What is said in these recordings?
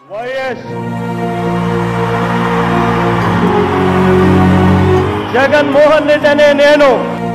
YS Jaganmohan Reddy అనే నేను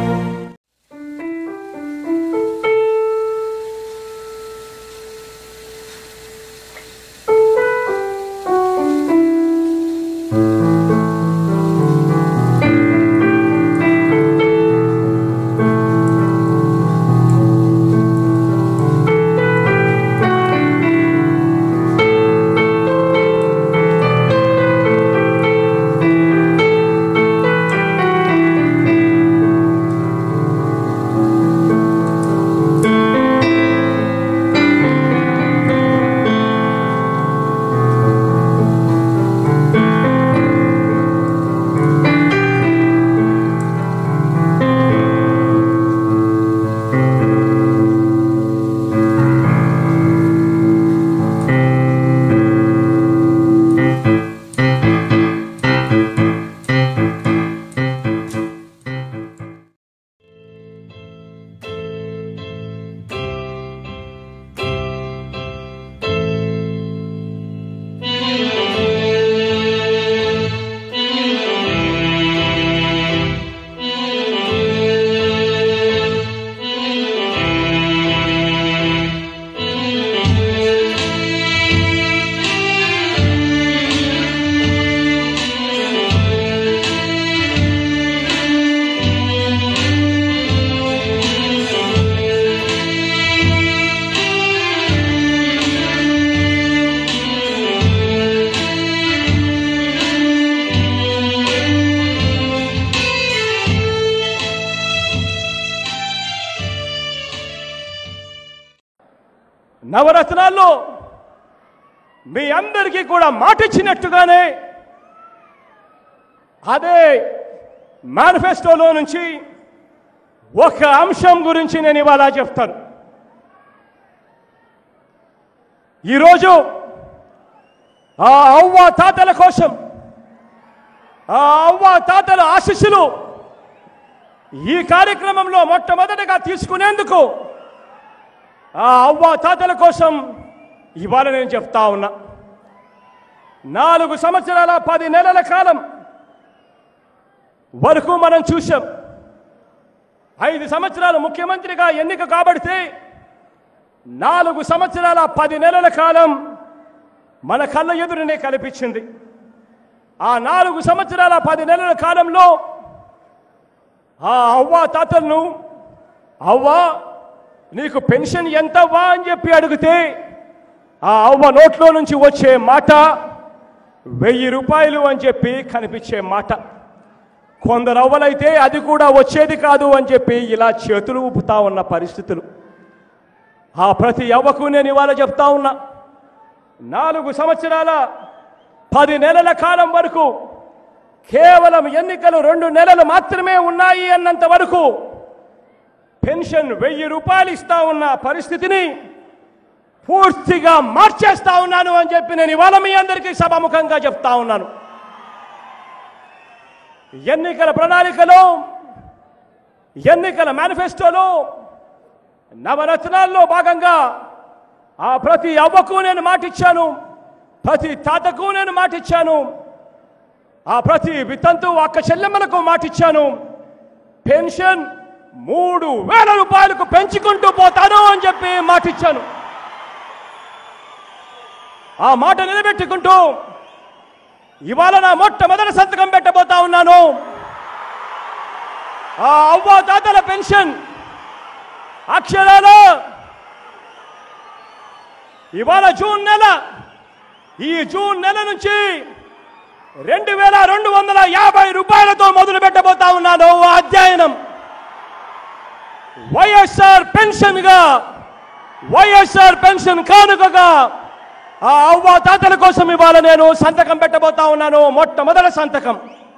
నవరత్నాల్లో మీ అందరికీ కూడా మాటిచ్చినట్టుగానే అదే మేనిఫెస్టోలో నుంచి ఒక అంశం గురించి నేను ఇవాళ చెప్తాను ఈరోజు ఆ అవ్వ తాతల కోసం ఆ అవ్వ తాతల ఆశీస్సులు ఈ కార్యక్రమంలో మొట్టమొదటిగా తీసుకునేందుకు ఆ అవ్వ తాతల కోసం ఇవాళ నేను చెప్తా ఉన్నా నాలుగు సంవత్సరాల పది నెలల కాలం వరకు మనం చూసాం ఐదు సంవత్సరాలు ముఖ్యమంత్రిగా ఎన్నిక కాబడితే నాలుగు సంవత్సరాల పది నెలల కాలం మన కళ్ళ ఎదురునే కనిపించింది ఆ నాలుగు సంవత్సరాల పది నెలల కాలంలో ఆ అవ్వ తాతలను అవ్వా నీకు పెన్షన్ ఎంతవ్వా అని చెప్పి అడిగితే ఆ అవ్వ నోట్లో నుంచి వచ్చే మాట వెయ్యి రూపాయలు అని చెప్పి కనిపించే మాట కొందరు అవ్వలైతే అది కూడా వచ్చేది కాదు అని చెప్పి ఇలా చేతులు ఊపుతా ఉన్న పరిస్థితులు ఆ ప్రతి అవ్వకు నేను ఇవాళ చెప్తా ఉన్నా నాలుగు సంవత్సరాల పది నెలల కాలం వరకు కేవలం ఎన్నికలు రెండు నెలలు మాత్రమే ఉన్నాయి అన్నంత వరకు పెన్షన్ వెయ్యి రూపాయలు ఇస్తా ఉన్న పరిస్థితిని పూర్తిగా మార్చేస్తా ఉన్నాను అని చెప్పి నేను ఇవాళ మీ అందరికీ సభాముఖంగా చెప్తా ఉన్నాను ఎన్నికల ప్రణాళికలో ఎన్నికల మేనిఫెస్టోలో నవరత్నాల్లో భాగంగా ఆ ప్రతి అవ్వకు నేను మాటిచ్చాను ప్రతి తాతకు నేను మాటిచ్చాను ఆ ప్రతి వితంతు అక్క చెల్లెమ్మలకు మాటిచ్చాను పెన్షన్ మూడు వేల రూపాయలకు పెంచుకుంటూ పోతాను అని చెప్పి మాటిచ్చాను ఆ మాట నిలబెట్టుకుంటూ ఇవాళ నా మొట్టమొదటి సంతకం పెట్టబోతా ఉన్నాను ఆ అవ్వ తాతల పెన్షన్ అక్షరాల ఇవాళ జూన్ నెల ఈ జూన్ నెల నుంచి రెండు వేల రెండు వందల యాభై రూపాయలతో మొదలు పెట్టబోతా ఉన్నాను ఆ అధ్యయనం వైఎస్ఆర్ పెన్షన్ గా వైఎస్ఆర్ పెన్షన్ కానుకగా ఆ అవ్వ తాతల కోసం ఇవాళ నేను సంతకం పెట్టబోతా ఉన్నాను మొట్టమొదటి సంతకం